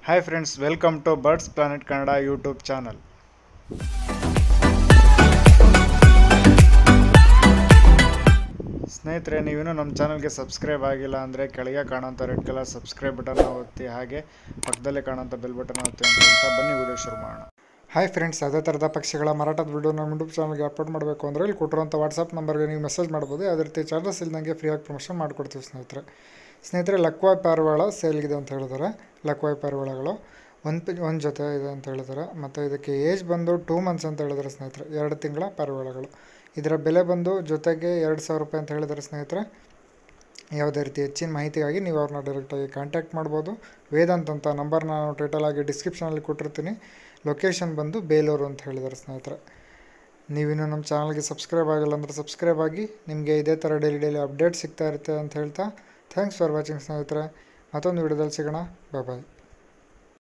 hi friends welcome to birds planet Kannada YouTube channel ಸ್ನೇಹಿತರೆ ನೀವಿನ್ನೂ ನಮ್ಮ ಚಾನಲ್ಗೆ ಸಬ್ಸ್ಕ್ರೈಬ್ ಆಗಿಲ್ಲ ಅಂದರೆ ಕೆಳಗೆ ಕಾಣೋಂಥ ರೆಡ್ ಕಲರ್ ಸಬ್ಸ್ಕ್ರೈಬ್ ಬಟನ್ನ ಒತ್ತಿ ಹಾಗೆ ಪಕ್ಕದಲ್ಲೇ ಕಾಣೋಂಥ ಬೆಲ್ ಬಟನ್ ಒತ್ತಿ ಅಂತ ಹೇಳ್ತಾ ಬನ್ನಿ ವಿಡಿಯೋ ಶುರು ಮಾಡೋಣ ಹಾಯ್ ಫ್ರೆಂಡ್ಸ್ ಯಾವುದೇ ಥರದ ಪಕ್ಷಿಗಳ ಮಾರಾಟದ ವಿಡಿಯೋ ನಮ್ಮ ಯೂಟ್ಯೂಬ್ ಚಾನಲ್ಗೆ ಅಪ್ಲೋಡ್ ಮಾಡಬೇಕು ಅಂದರೆ ಇಲ್ಲಿ ಕೊಟ್ಟಿರುವಂಥ ವಾಟ್ಸಪ್ ನಂಬರ್ಗೆ ನೀವು ಮೆಸೇಜ್ ಮಾಡ್ಬೋದು ಯಾವುದೇ ರೀತಿ ಚಾರ್ಜಸ್ ಇಲ್ದಂಗೆ ಫ್ರೀಯಾಗಿ ಪ್ರಮೋಷನ್ ಮಾಡಿಕೊಡ್ತೀವಿ ಸ್ನೇಹಿತರೆ ಸ್ನೇಹಿತರೆ ಲಕ್ವಾಯ್ ಪಾರಿವಾಳ ಸೇಲ್ಗಿದೆ ಅಂತ ಹೇಳಿದ್ದಾರೆ ಲಕ್ವಾಯ್ ಪಾರಿವಾಳಗಳು ಒಂದು ಪಿ ಒಂದು ಜೊತೆ ಇದೆ ಅಂತ ಹೇಳಿದ್ದಾರೆ ಮತ್ತು ಇದಕ್ಕೆ ಏಜ್ ಬಂದು ಟೂ ಮಂತ್ಸ್ ಅಂತ ಹೇಳಿದ್ದಾರೆ ಸ್ನೇಹಿತರೆ ಎರಡು ತಿಂಗಳ ಪಾರಿವಾಳಗಳು ಇದರ ಬೆಲೆ ಬಂದು ಜೊತೆಗೆ ಎರಡು ಸಾವಿರ ರೂಪಾಯಿ ಅಂತ ಹೇಳಿದ್ದಾರೆ ಸ್ನೇಹಿತರೆ ಯಾವುದೇ ರೀತಿ ಹೆಚ್ಚಿನ ಮಾಹಿತಿಗಾಗಿ ನೀವು ಅವ್ರನ್ನ ಡೈರೆಕ್ಟಾಗಿ ಕಾಂಟ್ಯಾಕ್ಟ್ ಮಾಡ್ಬೋದು ವೇದಾಂತ್ ಅಂತ ನಂಬರ್ನ ನಾನು ಟೈಟಲ್ ಆಗಿ ಡಿಸ್ಕ್ರಿಪ್ಷನಲ್ಲಿ ಕೊಟ್ಟಿರ್ತೀನಿ ಲೊಕೇಶನ್ ಬಂದು ಬೇಲೂರು ಅಂತ ಹೇಳಿದ್ದಾರೆ ಸ್ನೇಹಿತರೆ ನೀವಿನ್ನೂ ನಮ್ಮ ಚಾನಲ್ಗೆ ಸಬ್ಸ್ಕ್ರೈಬ್ ಆಗಿಲ್ಲ ಅಂದರೆ ಸಬ್ಸ್ಕ್ರೈಬ್ ಆಗಿ ನಿಮಗೆ ಇದೇ ಥರ ಡೈಲಿ ಡೈಲಿ ಅಪ್ಡೇಟ್ ಸಿಗ್ತಾ ಇರುತ್ತೆ ಅಂತ ಹೇಳ್ತಾ ಥ್ಯಾಂಕ್ಸ್ ಫಾರ್ ವಾಚಿಂಗ್ ಸ್ನೇಹಿತರೆ ಮತ್ತೊಂದು ವಿಡಿಯೋದಲ್ಲಿ ಸಿಗೋಣ ಬಾಯ್ ಬಾಯ್